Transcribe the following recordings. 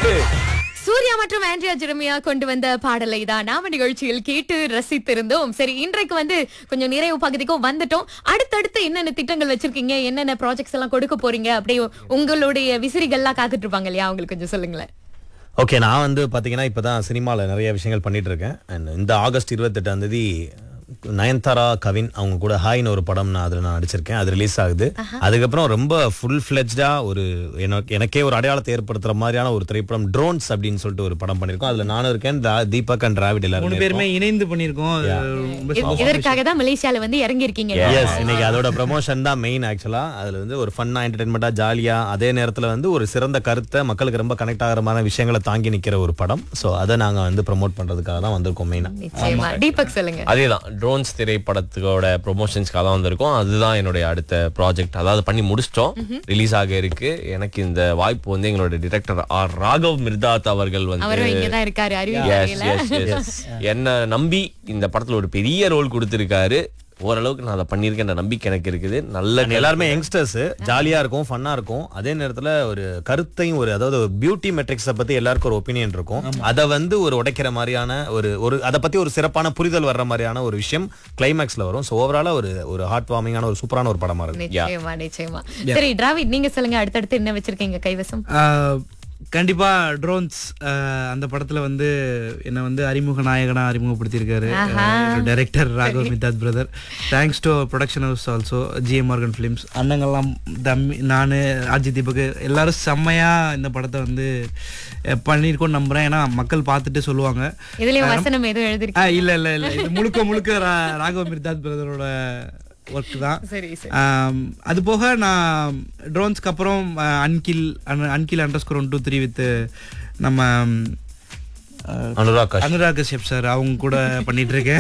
இருக்கு சூர்யா மற்றும் Andrea Jeremiah கொண்டு வந்த பாடலை தான் நாம நிகழ்ச்சியில் கேட்டு ரசித்திருந்தோம் சரி இன்றைக்கு வந்து கொஞ்சம் நிறைவு பகுதிக்கும் வந்துட்டோம் அடுத்தடுத்து என்னென்ன திட்டங்கள் வச்சிருக்கீங்க என்னென்ன ப்ராஜெக்ட்ஸ் எல்லாம் கொடுக்க போறீங்க அப்படியே உங்களுடைய விசிறிகள்லாம் காத்துட்டு இருப்பாங்க இல்லையா அவங்களுக்கு கொஞ்சம் சொல்லுங்களேன் ஓகே நான் வந்து பார்த்தீங்கன்னா இப்போ தான் சினிமாவில் நிறைய விஷயங்கள் பண்ணிட்டு இருக்கேன் அண்ட் இந்த ஆகஸ்ட் இருபத்தெட்டாம் தேதி நயன்தாரா கவின் அவங்க கூட ஹாய்னு ஒரு படம் நான் அதில் நான் நடிச்சிருக்கேன் அது ரிலீஸ் ஆகுது அதுக்கப்புறம் ரொம்ப ஃபுல் ஃப்ளெஜ்டா ஒரு எனக்கு எனக்கே ஒரு அடையாளத்தை ஏற்படுத்துற மாதிரியான ஒரு திரைப்படம் ட்ரோன்ஸ் அப்படின்னு சொல்லிட்டு ஒரு படம் பண்ணியிருக்கோம் அதில் நானும் இருக்கேன் தா- தீபக் அண்ட் டிராவிட் மூணு எல்லாரும் பேருமே இணைந்து பண்ணியிருக்கோம் அது ரொம்ப இ- இதற்காக தான் மலேசியால வந்து இறங்கி இருக்கீங்க எஸ் இன்னைக்கு அதோட ப்ரமோஷன் தான் மெயின் ஆக்சுவலா அதுல வந்து ஒரு ஃபன்னா என்டர்டைன்மெண்டா ஜாலியா அதே நேரத்துல வந்து ஒரு சிறந்த கருத்தை மக்களுக்கு ரொம்ப கனெக்ட் ஆகிற மாதிரி விஷயங்களை தாங்கி நிக்கிற ஒரு படம் சோ அதை நாங்க வந்து ப்ரோமோட் பண்றதுக்காக தான் வந்திருக்கோம் மெயினா நிச்சயமா தீபக் சொல்லுங்க அதேதான் ட்ரோன்ஸ் திரைப்படத்தோட ப்ரொமோஷன்ஸ்க்காக தான் வந்திருக்கோம் அதுதான் என்னுடைய அடுத்த ப்ராஜெக்ட் அதாவது பண்ணி முடிச்சிட்டோம் ரிலீஸ் ஆக இருக்கு எனக்கு இந்த வாய்ப்பு வந்து எங்களோட டிரெக்டர் ஆர் ராகவ் மிர்தாத் அவர்கள் வந்து அவரும் இங்கதான் இருக்காரு Yes, அறிவியல் yes, yes. என்ன நம்பி இந்த படத்துல ஒரு பெரிய ரோல் கொடுத்திருக்காரு ஓரளவுக்கு நான் அதை பண்ணியிருக்கேன் நம்பிக்கை எனக்கு இருக்குது நல்ல எல்லாருமே யங்ஸ்டர்ஸ் ஜாலியா இருக்கும் ஃபன்னா இருக்கும் அதே நேரத்துல ஒரு கருத்தையும் ஒரு அதாவது பியூட்டி மெட்ரிக்ஸை பத்தி எல்லாருக்கும் ஒரு ஒப்பீனியன் இருக்கும் அதை வந்து ஒரு உடைக்கிற மாதிரியான ஒரு ஒரு அதை பத்தி ஒரு சிறப்பான புரிதல் வர்ற மாதிரியான ஒரு விஷயம் கிளைமேக்ஸ்ல வரும் ஸோ ஓவராலா ஒரு ஒரு ஹார்ட் வார்மிங்கான ஒரு சூப்பரான ஒரு படமா இருக்கும் நிச்சயமா நிச்சயமா சரி டிராவிட் நீங்க சொல்லுங்க அடுத்தடுத்து என்ன வச்சிருக்கீங்க கைவசம் ஆஹ், கண்டிப்பா ட்ரோன்ஸ் அந்த படத்துல வந்து என்ன வந்து அறிமுக நாயகனா அறிமுகப்படுத்தியிருக்காரு director Raghav Mithath brother thanks to production house also GM Morgan films அண்ணங்கள்லாம் தம்பி நான் ஆர்ஜி தீபக் எல்லாரும் செம்மையா இந்த படத்தை வந்து அஹ், பண்ணியிருக்கோம்னு நம்புறேன் ஏன்னா மக்கள் பார்த்துட்டு சொல்லுவாங்க இதுலயும் வசனம் எதுவும் எழுதிருக்கு ஆ, இல்ல இல்ல இல்ல இது முழுக்க முழுக்க ரா- ராகவ் மிர்தாத் பிரதரோட ஒர்க் தான் சரி சரி ஆம், அது போக நான் ட்ரோன்ஸ்க்கு அப்புறம் அன்கில் அன்கில் under score one two three with நம்ம அஹ், அனுராக் கஷ்யப். அனுராக் கஷ்யப் சார் அவங்க கூட பண்ணிட்டு இருக்கேன்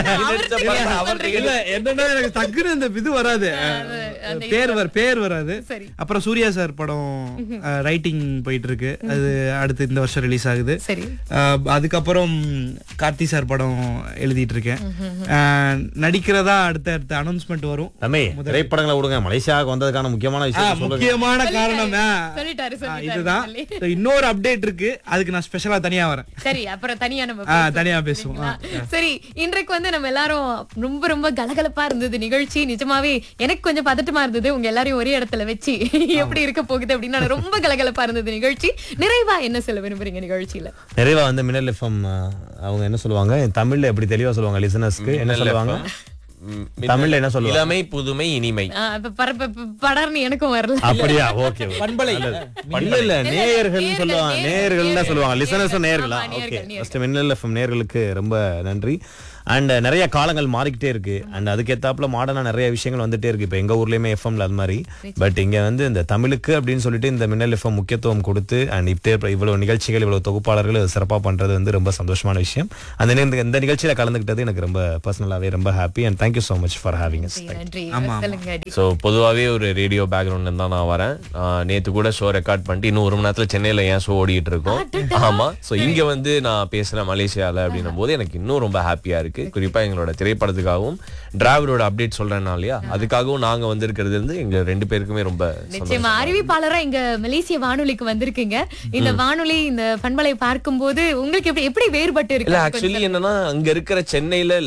இல்ல என்னன்னா எனக்கு டக்குன்னு இந்த இது வராது அந்த பேர் வர பேர் வராது சரி. அப்புறம் சூர்யா சார் படம் ரைட்டிங் போயிட்டு இருக்கு அது அடுத்து இந்த வருஷம் ரிலீஸ் ஆகுது சரி அஹ், அதுக்கப்புறம் கார்த்தி சார் படம் எழுதிட்டு இருக்கேன் அஹ், நடிக்கிறதா அடுத்த அடுத்த அனௌன்ஸ்மெண்ட் வரும் தம்பி திரைப்படங்களை விடுங்க மலேசியாவுக்கு வந்ததுக்கான முக்கியமான ஆ, விஷயம் சொல்லுங்க முக்கியமான காரணம் ஆ, சொல்லிட்டாரு ஆ, சொல்லிட்டாரு இதுதான் சொல்லி. So, இன்னொரு அப்டேட் இருக்கு அதுக்கு நான் ஸ்பெஷலா தனியா வரேன் சரி அப்புறம் தனியா நம்ம ஆ, பேசுவோம். தனியா பேசுவோம் ஆ, சரிங்களா? சரி இன்றைக்கு வந்து நம்ம எல்லாரும் ரொம்ப ரொம்ப கலகலப்பா இருந்தது நிகழ்ச்சி நிஜமாவே எனக்கு கொஞ்சம் பதட்டமா இருந்தது உங்க எல்லாரையும் ஒரே இடத்துல வச்சு எப்படி இருக்க போகுது அப்படின்னு நான் ரொம்ப கலகலப்பா இருந்தது நிகழ்ச்சி நிறைவா என்ன சொல்ல விரும்புறீங்க நிகழ்ச்சியில நிறைவா வந்து மின்னல் எஃப்எம் அவங்க என்ன சொல்லுவாங்க தமிழ்ல எப்படி தெளிவா சொல்லுவாங்க லிசனர்ஸ்க்கு என்ன சொல்லுவாங்க ம், தமிழ்ல என்ன சொல்லுவாங்க இளமை புதுமை இனிமை ஆ, இப்ப பர- ப- ப- படர்னு எனக்கும் வரல அப்படியா ஓகே பண்பலை இல்ல இல்ல நேயர்கள் நேயர்கள், சொல்லுவாங்க நேயர்கள், நேயர்கள் தான் சொல்லுவாங்க லிசனர்ஸ் நேயர்கள். நேயர்களா ஆமா, ஓகே நேயர்கள், நேயர்கள். ஃபர்ஸ்ட் மின்னல் எஃப்எம் நேயர்களுக்கு ரொம்ப நன்றி அண்ட் நிறைய காலங்கள் மாறிக்கிட்டே இருக்கு அண்ட் அதுக்கேத்தாப்புல மாடர்னா நிறைய விஷயங்கள் வந்துட்டே இருக்கு இப்போ எங்க ஊர்லயுமே எஃப்எம்ல அது மாதிரி பட் இங்க வந்து இந்த தமிழுக்கு அப்படின்னு சொல்லிட்டு இந்த மின்னல் எஃப்எம் முக்கியத்துவம் கொடுத்து அண்ட் இப்போ இவ்வளவு நிகழ்ச்சிகள் இவ்வளவு தொகுப்பாளர்கள் இது சிறப்பா பண்றது வந்து ரொம்ப சந்தோஷமான விஷயம் அந்த நே- இந்த நிகழ்ச்சியில கலந்துக்கிட்டது எனக்கு ரொம்ப பர்சனலாவே ரொம்ப happy and thank you so much for having us நன்றி ஆமா, சொல்லுங்க டி. ஸோ பொதுவாகவே ஒரு ரேடியோ பேக்ரவுண்ட்ல தான் நான் வரேன் ஆஹ் நேத்து கூட ஷோ ரெக்கார்ட் பண்ணிட்டு இன்னும் ஒரு மணி நேரத்துல சென்னையில ஏன் ஷோ ஓடிட்டு இருக்கோம் ஆமா ஸோ இங்க வந்து நான் பேசுறேன் மலேசியால அப்படின்னும் போது எனக்கு இன்னும் ரொம்ப ஹாப்பியா இருக்கு குறிப்பா எங்களோட திரைப்படத்துக்காகவும் டிராவிடோட அப்டேட் சொல்றேன்னா இல்லையா அதுக்காகவும் நாங்க வந்திருக்கிறது வந்து எங்க ரெண்டு பேருக்குமே ரொம்ப நிச்சயமா அறிவிப்பாளரா இங்க மலேசிய வானொலிக்கு வந்திருக்கீங்க இந்த வானொலி இந்த பண்பலை பார்க்கும்போது உங்களுக்கு எப்படி எப்படி வேறுபட்டு இல்ல இருக்கு ஆக்சுவலி என்னன்னா அங்க இருக்கிற சென்னையில